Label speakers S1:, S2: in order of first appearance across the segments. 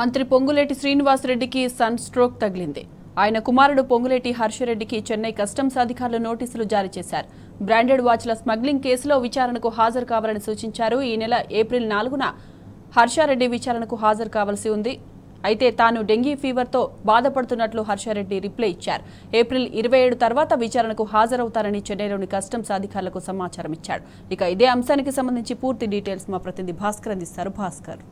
S1: మంత్రి Ponguleti శ్రీనివాసరెడ్డికి sun stroke తగిలింది ఆయన కుమారుడు పొంగులేటి హర్షరెడ్డికి చెన్నై కస్టమ్స్ అధికారులు నోటీసులు జారీ చేశారు బ్రాండెడ్ వాచ్ల స్మగ్లింగ్ కేసులో విచారణకు హాజరు కావాలని సూచించారు ఈ నెల ఏప్రిల్ నాలుగున హర్షారెడ్డి విచారణకు హాజరు కావాల్సి ఉంది అయితే తాను డెంగీ ఫీవర్తో బాధపడుతున్నట్లు హర్షారెడ్డి రిప్లై ఇచ్చారు ఏప్రిల్ ఇరవై ఏడు తర్వాత విచారణకు హాజరవుతారని చెన్నైలోని కస్టమ్స్ అధికారులకు సమాచారం ఇచ్చాడు ఇక ఇదే అంశానికి సంబంధించి పూర్తి డీటెయిల్స్ మా ప్రతినిధి భాస్కర్ అందిస్తారు భాస్కర్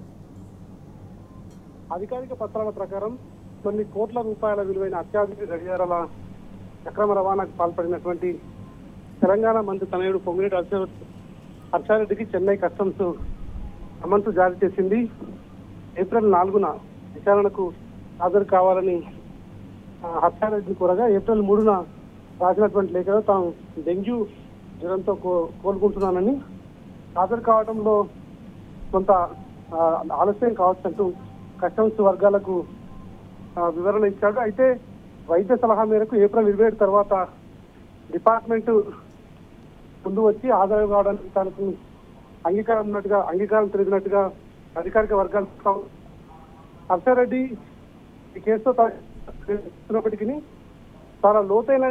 S2: అధికారిక పత్రాల ప్రకారం కొన్ని కోట్ల రూపాయల విలువైన అత్యాధునిక గడియారాల అక్రమ రవాణాకు పాల్పడినటువంటి తెలంగాణ మంత్రి తనయుడు పొంగిరెడ్డి హర్ష హర్షారెడ్డికి చెన్నై కస్టమ్స్ సమన్సు జారీ చేసింది ఏప్రిల్ నాలుగున విచారణకు హాజరు కావాలని ఆ, హర్షారెడ్డిని కోరగా ఏప్రిల్ మూడున రాసినటువంటి లేఖలో తాను డెంగ్యూ జ్వరంతో కో- కోలుకుంటున్నానని హాజరు కావడంలో కొంత ఆ, ఆలస్యం కావచ్చంటూ కస్టమ్స్ వర్గాలకు ఆ, వివరణ ఇచ్చాడు అయితే వైద్య సలహా మేరకు ఏప్రిల్ ఇరవై ఏడు తర్వాత డిపార్ట్మెంట్ ముందు వచ్చి హాజరు కావడానికి తనకు అంగీకారం ఉన్నట్టుగా అంగీకారం తెలిపినట్టుగా అధికారిక వర్గాలు చెప్తాం. హర్షారెడ్డి ఈ కేసుతో చేస్తున్నప్పటికీ చాలా లోతైన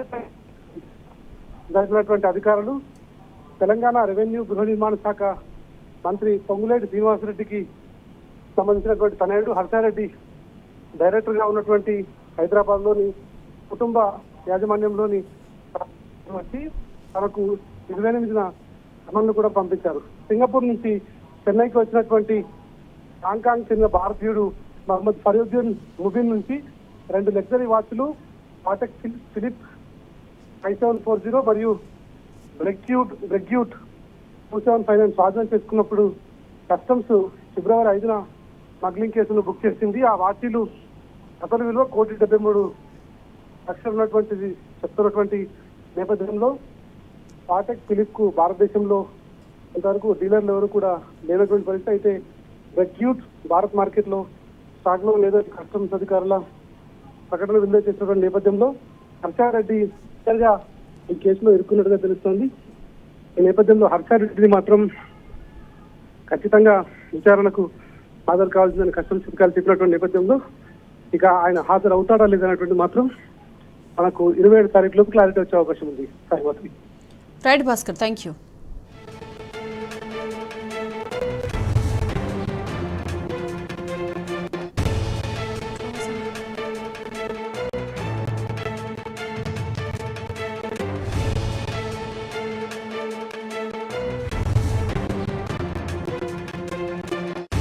S2: జరిగినటువంటి అధికారులు తెలంగాణ రెవెన్యూ గృహ నిర్మాణ శాఖ మంత్రి పొంగులేటి శ్రీనివాసరెడ్డికి సంబంధించినటువంటి తనయుడు హర్షారెడ్డి డైరెక్టర్ గా ఉన్నటువంటి హైదరాబాద్ లోని కుటుంబ యాజమాన్యంలోని వచ్చి తనకు ఇరవై ఎనిమిదిన సమన్లు కూడా పంపించారు సింగపూర్ నుంచి చెన్నైకి వచ్చినటువంటి హాంకాంగ్ చెందిన భారతీయుడు మహమ్మద్ ఫరీద్దీన్ ముబిన్ నుంచి రెండు లగ్జరీ వాచ్లు Patek Philippe Philippe five seven four zero మరియు Breguet Breguet two seven five nine స్వాధీనం చేసుకున్నప్పుడు కస్టమ్స్ ఫిబ్రవరి ఐదున స్మగ్లింగ్ కేసును బుక్ చేసింది ఆ వాచీలు అసలు విలువ కోటి డెబ్బై మూడు లక్షలు ఉన్నటువంటిది చెప్తున్నటువంటి నేపథ్యంలో పాటెక్ ఫిలిప్ కు భారతదేశంలో ఇంతవరకు డీలర్లు ఎవరు కూడా లేనటువంటి పరిస్థితి అయితే బ్రెగ్యూట్ భారత్ మార్కెట్ లో స్టాక్ లో లేదా కస్టమ్స్ అధికారుల ప్రకటన విడుదల చేసినటువంటి నేపథ్యంలో హర్షారెడ్డి గా ఈ కేసులో ఇరుక్కున్నట్టుగా తెలుస్తోంది ఈ నేపథ్యంలో హర్షారెడ్డిని మాత్రం ఖచ్చితంగా విచారణకు హాజరు కావాల్సిందని కస్టమ్స్ అధికారులు చెప్పినటువంటి నేపథ్యంలో ఇక ఆయన హాజరు అవుతాడా లేదనేటువంటి మాత్రం మనకు ఇరవై ఏడు తారీఖులోపు క్లారిటీ వచ్చే అవకాశం ఉంది సాయిమాత్రి
S1: రైట్ భాస్కర్ థ్యాంక్ యూ